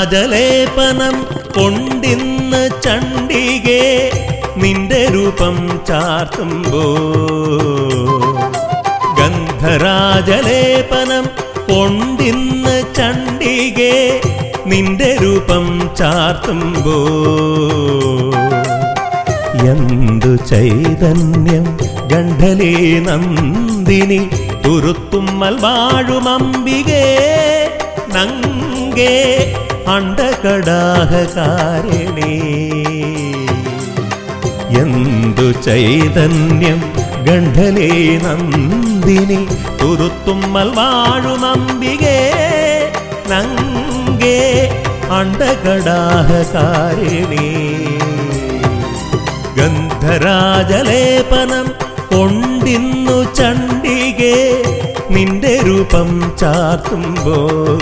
ഗന്ധരാജലേപനം കൊണ്ടിന്ന് ചണ്ഡികേ നിന്റെ രൂപം ചാർത്തുമ്പോ ഗന്ധരാജലേപനം കൊണ്ടിന്ന് ചണ്ഡികേ നിന്റെ രൂപം ചാർത്തുമ്പോ എന്തു ചൈതന്യം ഗണ്ഡലേ നന്ദിനി തുരുത്തുമ്മൽ വാഴുമമ്പികേ നങ്കേ അണ്ടകടാഹകാരിണി എന്തു ചൈതന്യം ഗണ്ഡലേ നന്ദിനി തുരുത്തുമ്മൽ വാഴുമമ്പികേ നങ്കേ അണ്ടകടാഹകാരിണി ഗന്ധരാജലേപനം കൊണ്ടിന്നു ചണ്ഡികേ നിന്റെ രൂപം ചാർത്തുമ്പോ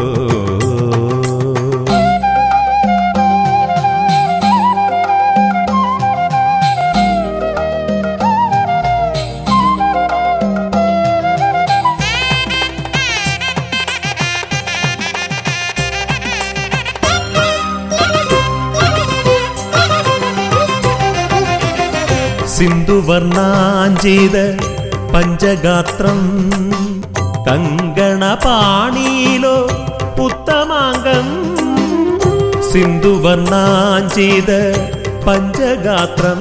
സിന്ധുവർണാഞ്ചിത പഞ്ചഗാത്രം കങ്കണപാണിയിലോ ഉത്തമാംഗം സിന്ധുവർണാഞ്ചിത പഞ്ചഗാത്രം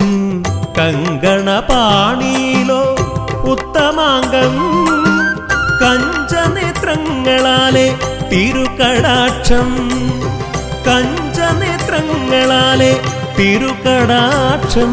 കങ്കണപാണിയിലോ ഉത്തമാംഗം കഞ്ചനേത്രങ്ങളാലെ തിരുകടാക്ഷം കഞ്ചനേത്രങ്ങളാലെ തിരുകടാക്ഷം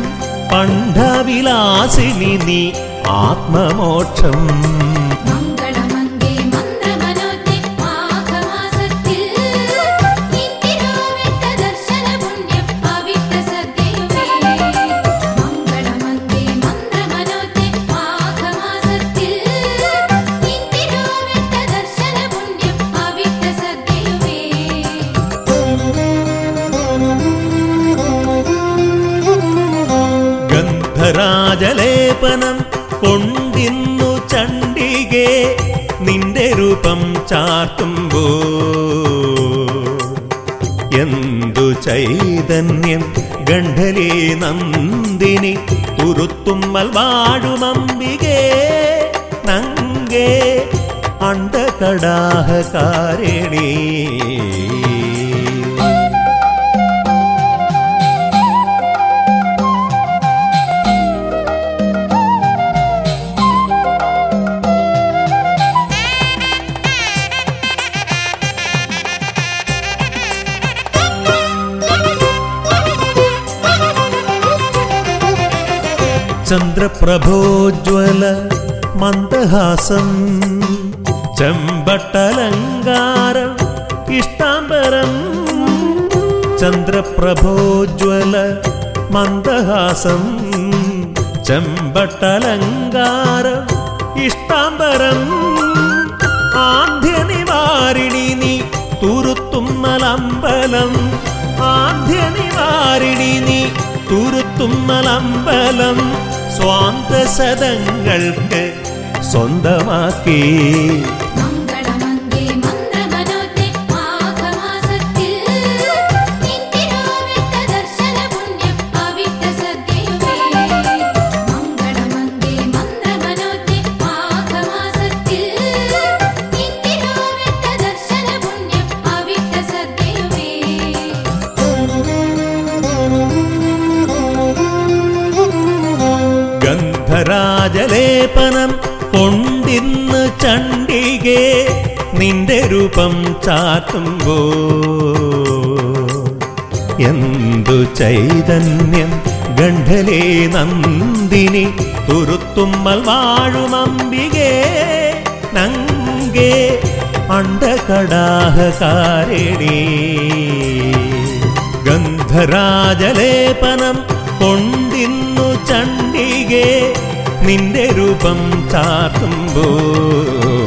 പണ്ഡവിലാസിനി നീ ആത്മമോക്ഷം മംഗളമംഗേ മന്ത്രമനോജ്ഞേ മാഘമാസത്തിൽ നിന്നിരോവിട്ട ദർശന പുണ്യം പവിത്ര സദ്യയുമേ മംഗളമംഗേ മന്ത്രമനോജ്ഞേ മാഘമാസത്തിൽ നിന്നിരോവിട്ട ദർശന പുണ്യം പവിത്ര സദ്യയുമേ ഗന്ധരാജലേപനം കൊണ്ടിന്നു ചണ്ഡികേ നിന്റെ രൂപം ചാർത്തുമ്പോ എന്തു ചൈതന്യം ഗണ്ഡലേ നന്ദിനി തുരുത്തുമ്മൽ വാഴുമമ്പികേ നങ്കേ അണ്ടകടാഹകാരിണി ചന്ദ്രപ്രഭോജ്വല മന്ദഹാസം ചെമ്പട്ടലങ്കാരം ഇഷ്ടാംബരം ചന്ദ്രപ്രഭോജ്വല മന്ദഹാസം ചെമ്പട്ടലങ്കാരം ഇഷ്ടാംബരം ആദ്യനിവാരിണി നീ തുരുത്തുമ്മലമ്പലം ആദ്യനിവാരിണി നീ തുരുത്തുമ്മലമ്പലം സ്വാന്തസദങ്ങൾക്ക് സ്വന്തമാക്കി മംഗളമംഗേ മന്ത്രമനോജ്ഞേ മാഘമാസത്തിൽ നിന്നിരോവിട്ട ദർശന പുണ്യം പവിത്ര സദ്യയുമേ മംഗളമംഗേ മന്ത്രമനോജ്ഞേ മാഘമാസത്തിൽ നിന്നിരോവിട്ട ദർശന പുണ്യം പവിത്ര സദ്യയുമേ ഗന്ധരാജലേപനം കൊണ്ടിന്ന് ചണ്ഡികേ നിന്റെ രൂപം ചാത്തുമ്പോ എന്തു ചൈതന്യം ഗണ്ഡലേ നന്ദിനി തുരുത്തുമ്മൽ വാഴുമമ്പികേ നങ്കേ അണ്ടകടാഹകാരിണി ഗന്ധരാജലേപനം കൊണ്ടിന്നു ചണ്ഡികേ നിന്റെ രൂപം ചാർത്തുമ്പോ